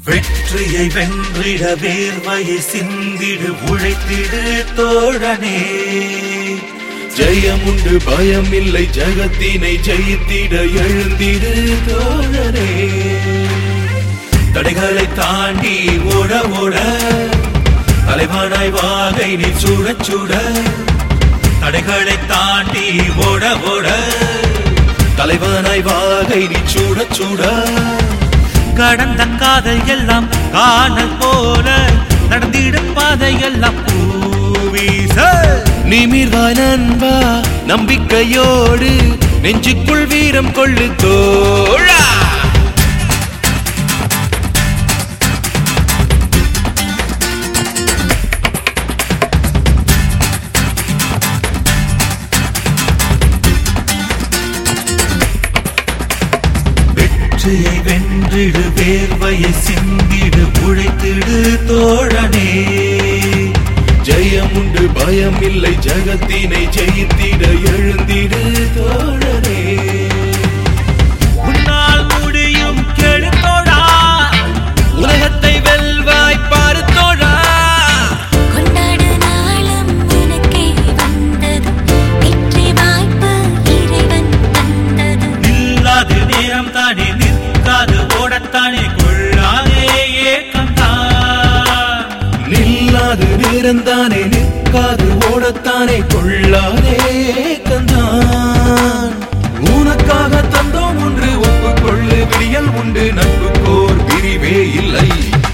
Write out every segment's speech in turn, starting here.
வெற்றியை வென்றிட வேர்வையை சிந்திடு உழைத்திடு தோழனே ஜெயமுண்டு பயமில்லை ஜெகத்தினை ஜெயித்திட எழுந்திடு தோழரே தடைகளை தாண்டி ஓட ஓட தலைவானாய் வாகை நீ சுட சுட தடைகளை தாண்டி ஓட ஓட தலைவனாய் வாகை நீ சூட சூட கடந்த காதல் எல்லாம் காணல் போல நடந்திடும் பாதை எல்லாம் பூவீச நிமிர்வாய் நண்பா நம்பிக்கையோடு நெஞ்சுக்குள் வீரம் கொள்ளு தோழா வெற்றியை வென்றிடு வேர்வையை சிந்திடு உழைத்திடு தோழனே ஜெயமுண்டு பயமில்லை ஜெகத்தினை ஜெயித்திட எழுந்திடு தோழரே உன்னால் முடியும் கெடுத்தோடா உலகத்தை வெல்வாய் பாரு தோழா கொண்டாடு நாளும் உனக்கே வந்தது வெற்றி வாய்ப்பு இறைவன் தந்தது நில்லாது நேரம் தானே நிற்காது ஓடத்தானே கொள்ளாதே ஏக்கம்தான் நில்லாது நேரந்தானே நிற்காது ஓடத்தானே கொள்ளாதே கந்தான் உனக்காக தந்தோம் ஒன்று ஒப்புக்கொள்ளு விடியல் உண்டு நட்புக்கோர் பிரிவே இல்லை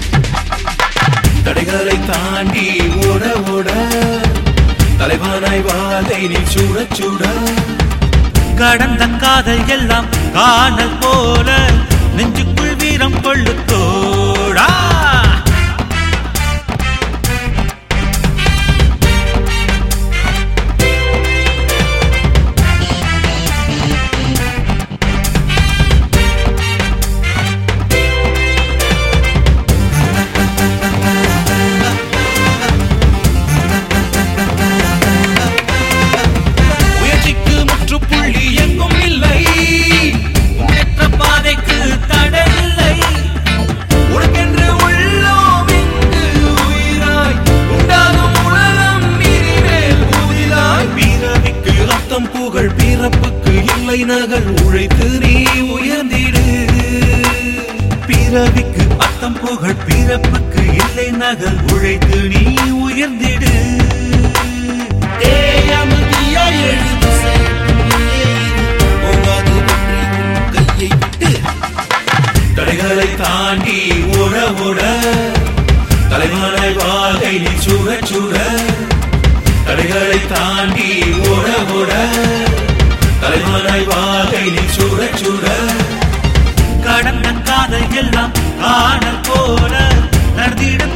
தடைகளை தாண்டி ஓட ஓட தலைவானாய் வாதை நீ சூட சூட கடந்த காதல் எல்லாம் காணல் போல நெஞ்சுக்குள் வீரம் கொள்ளு தோடா முயற்சிக்கு முற்றுப்புள்ளி எங்கும் இல்லை முன்னேற்ற பாதைக்கு தடை இல்லை உனக்கென்று உள்ளோம் இங்கு உயிராய் உண்டாகும் உலகம் நீரிமேல் ஊதிலாய் வீரவிக்கு ரத்தம் புகழ் பிறப்புக்கு இல்லை நகல் உழைத்து நீ உயர்ந்திடு பிறவிக்கு அத்தம் புகழ் பிறப்புக்கு இல்லை நகல் உழைத்து நீ உயர்ந்திடு தேயமதியாய் எழுது செயல் போகாது வெற்றி உன் கையை விட்டு தடைகளை தாண்டி ஓட ஓட தலைவனாய் வாழ்கை நீ சூட சூட தடைகளை தாண்டி ஓட ஓட தலைவனாய் வாழ்கை நீ சூட சூட கடந்த காதல் எல்லாம் காணல் போல நடந்திடும்